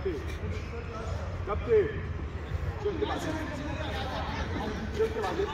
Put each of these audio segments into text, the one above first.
كابتن كابتن شفت بعدين شفت بعدين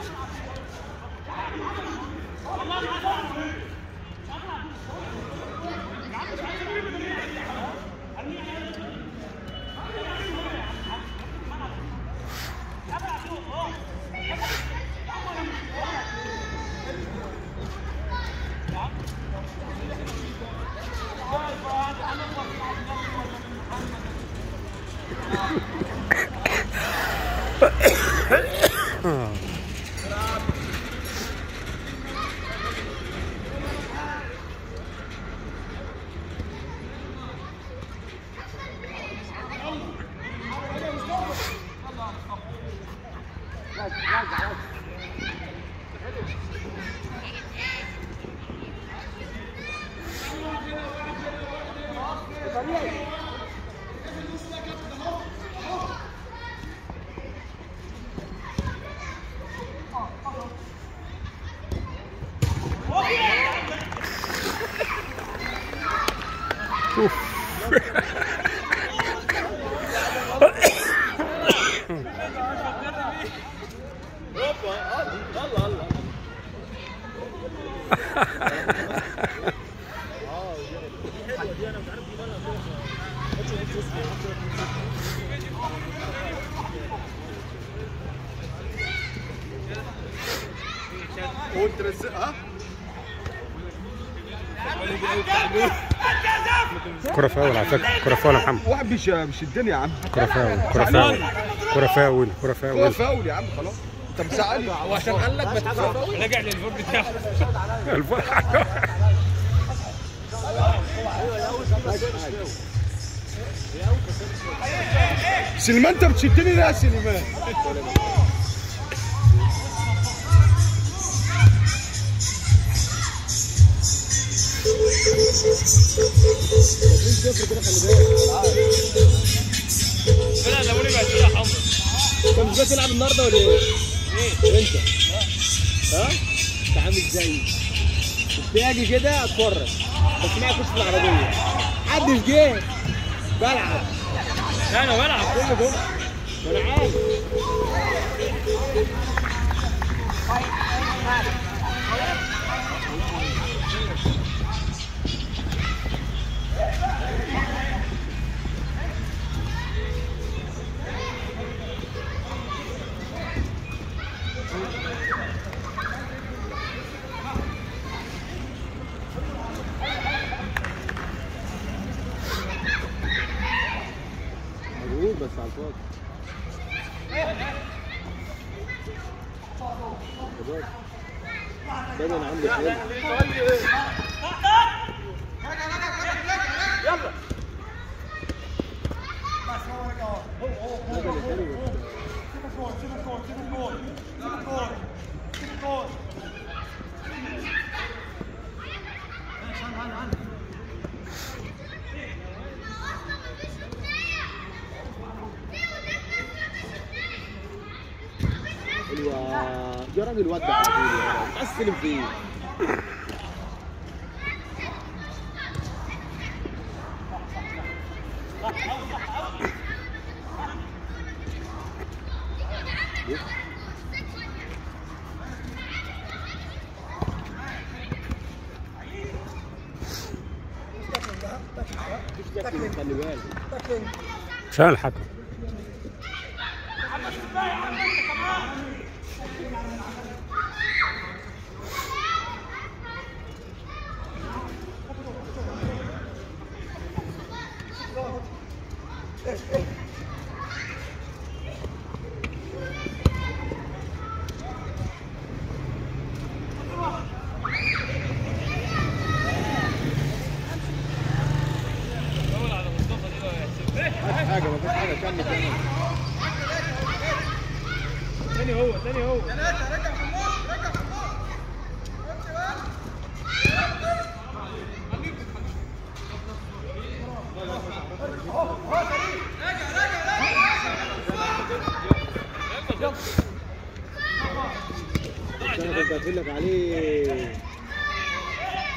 هو انت رزقها كرة فاول على فكرة كرة فاول يا محمد واحد مش مش الدنيا يا عم كرة فاول كرة فاول كرة فاول كرة هو فاول فاول يا عم خلاص انت مزعلني وعشان قال لك بتفاول رجع للفور بتاعه سليمان انت بتشدني ليه يا سليمان لا ده بقول بقى كده حمر انت مش جاي تلعب النهارده ولا ايه؟ ايه؟ انت ها؟ انت عامل زيي باجي كده اتفرج بس معايا كوش في العربيه محدش جه بلعب لا انا بلعب كله جوه ما انا عارف مجهود بس على الفاضي خلاص. كده انا عندي حلو بدني حلو بس حلوة يا راجل ودع على طول يا راجل عايز تستلم فيه مفيش تاكل خلي بالك عشان الحكم فاول على مصطفى دي لو هيحسب مفيش حاجه مفيش حاجه كمل كمل تاني هو تاني هو انا كنت قافل لك عليه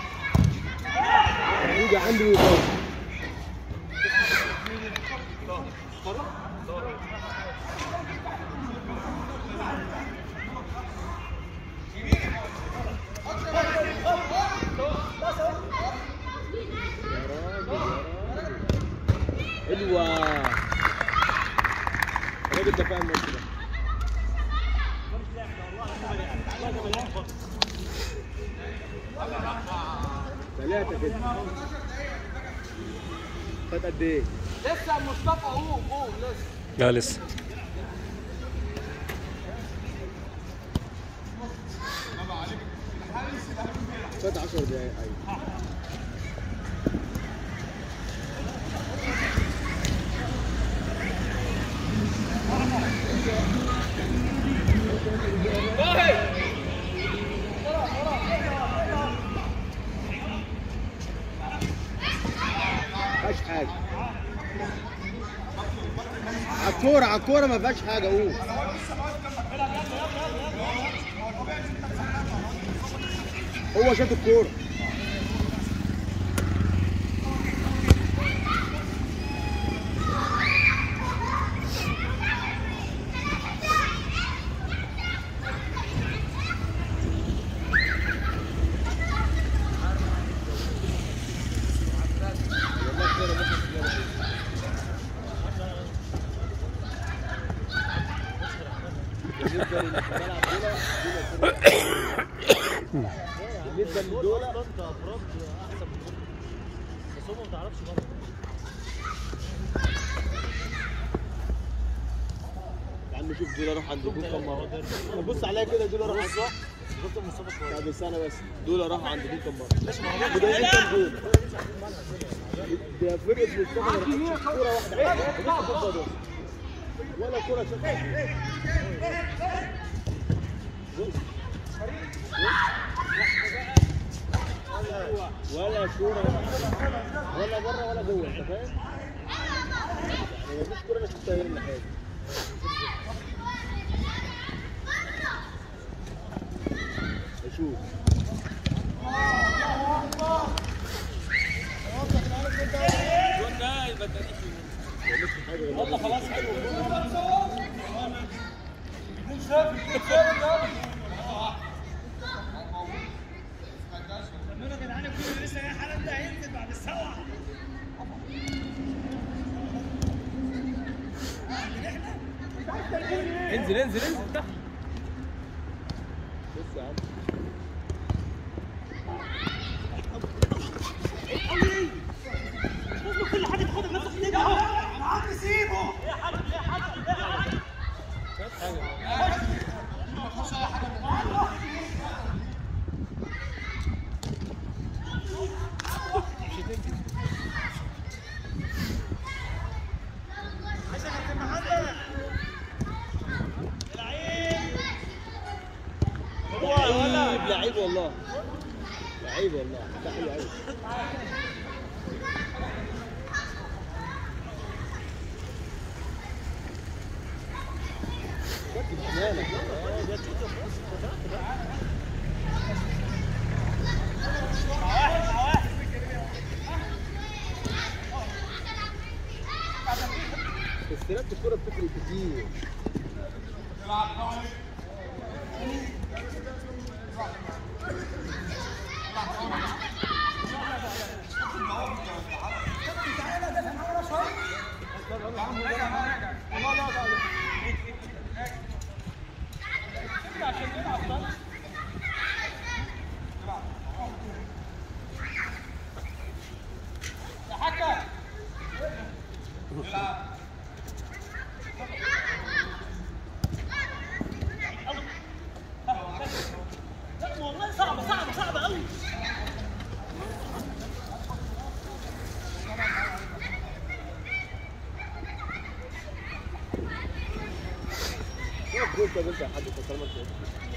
يجي عندي ويخش حلوة الراجل ده فاهم الماتش ده ثلاثة كده خد قد ايه؟ لسه مصطفى قوم قوم لسه لا لسه خد 10 دقايق ايوه فيهاش حاجة على الكورة على الكورة ما فيهاش حاجة قول هو شاط الكورة بالنسبة للدولة انت افراد احسن من دول بس هم ما تعرفش برضه يا عم شوف دول اروح عند دول كم مرة بص عليا كده دول اروح عند شفت مصطفى كويس بعد سنة بس دول راحوا عند دول كم مرة مضيعين كام جول ده فرقة مصطفى ما راحتش كورة واحدة بص الخطة دول. ولا كورة شاطة ولا كورة ولا بره ولا جوه انت فاهم؟ يعني مفيش كورة انا شفتها هنا حاجة اشوف والله خلاص حلو انزل انزل انزل تحت بص يا عم لعيب لعيب والله لعيب والله ده حلو قوي استلامة الكرة بتفرق كتير شوف جول طب انت يا حاج طالما انت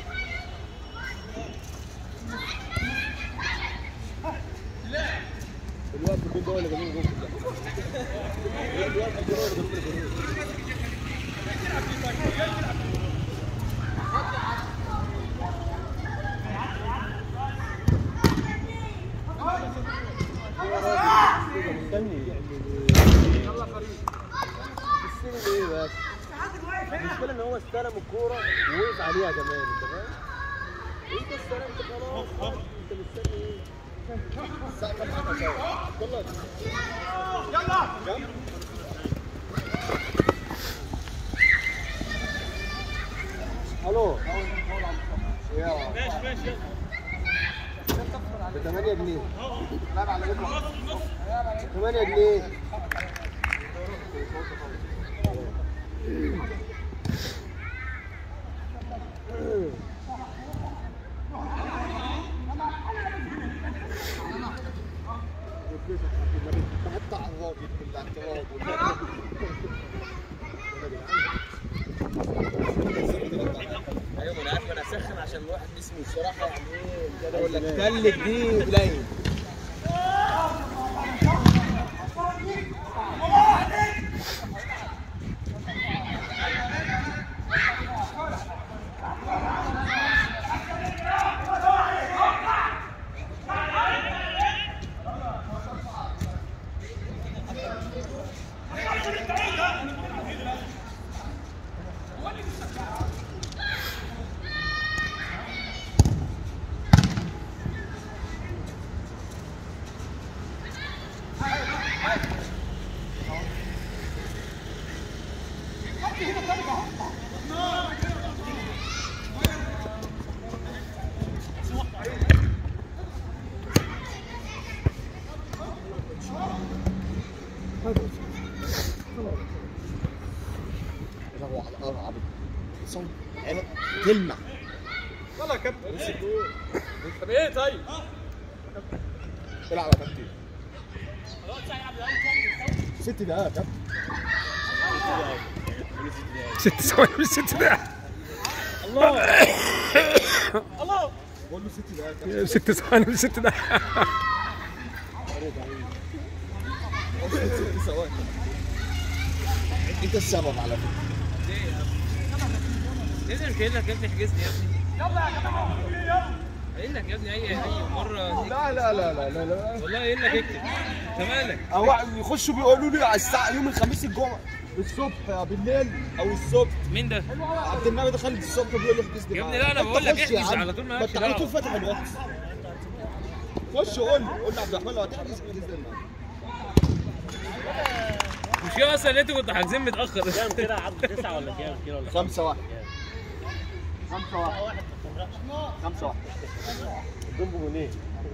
الوقت الجول ده هو اللي جابوه جول كلها الوقت الجول هو اللي جابوه جول مستني يلا فريق المشكله ان هو استلم الكوره ووقف عليها كمان انت فاهم؟ انت استلمت خلاص انت مستني ايه؟ السقف معاك سوا يلا يلا الو يا ماشي ماشي ب 8 جنيه لا على 8 جنيه حتى على الراجل بالاعتراض ايوه ما انا عارف انا اسخن عشان الواحد اسمه الصراحه يعني ايه اقول لك تلج دي قليل هو على الارض عبد صوت عينك تلمع يلا يا كابتن طب ايه طيب؟ العب يا كابتن ست دقايق يا كابتن ست ثواني مش ست دقايق بقول له ست دقايق يا كابتن ست ثواني مش ست دقايق ست ثواني انت السبب على فكره لازم قايل لك يا ابني حجزني يا ابني يلا يا جماعه قايل لك يا ابني اي اي مره لا لا لا لا لا لا والله قايل لك اكتب انت مالك هو يخشوا بيقولوا لي على الساعه يوم الخميس الجمعه الصبح يا بالليل او الصبح مين ده؟ عبد النبي دخل الصبح بيقول لي احجز لي يا ابني معاك. لا، أنا أنت بقول لك خش يا احجز عم. على طول، ما مالكش انت على طول دعوة. فاتح الواتس خش قول لي قول لي عبد الرحمن لو هتحجز احجز لي معاك. مش كده اصلا اللي انتوا كنتوا حاجزين متاخر كام كده يا عبد تسعة ولا كام كده ولا خمسة واحد خمسة واحد خمسة واحد قدام بجونين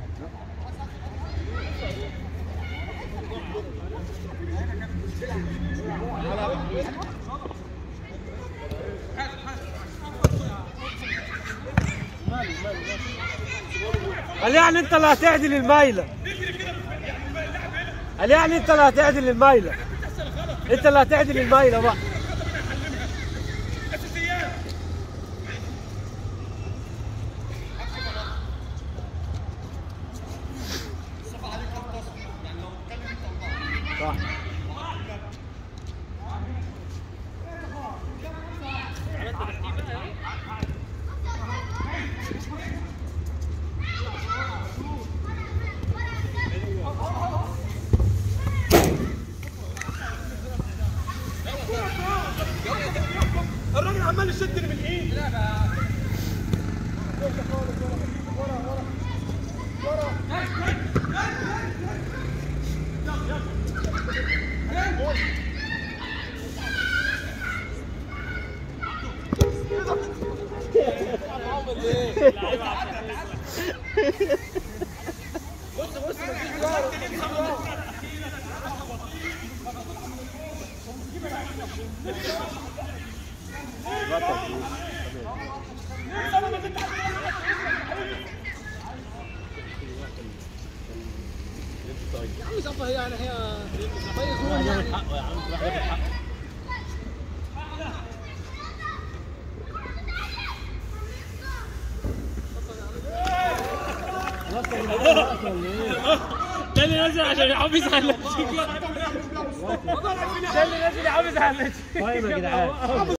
قال يعني انت اللي هتعدل المايله قال يعني انت اللي هتعدل المايله انت اللي هتعدل المايله بقى الراجل عمال يشدني من ايدي ده اللي نازل عشان يحافظ على النتيجه ده اللي نازل يحافظ على النتيجه طيب يا جدعان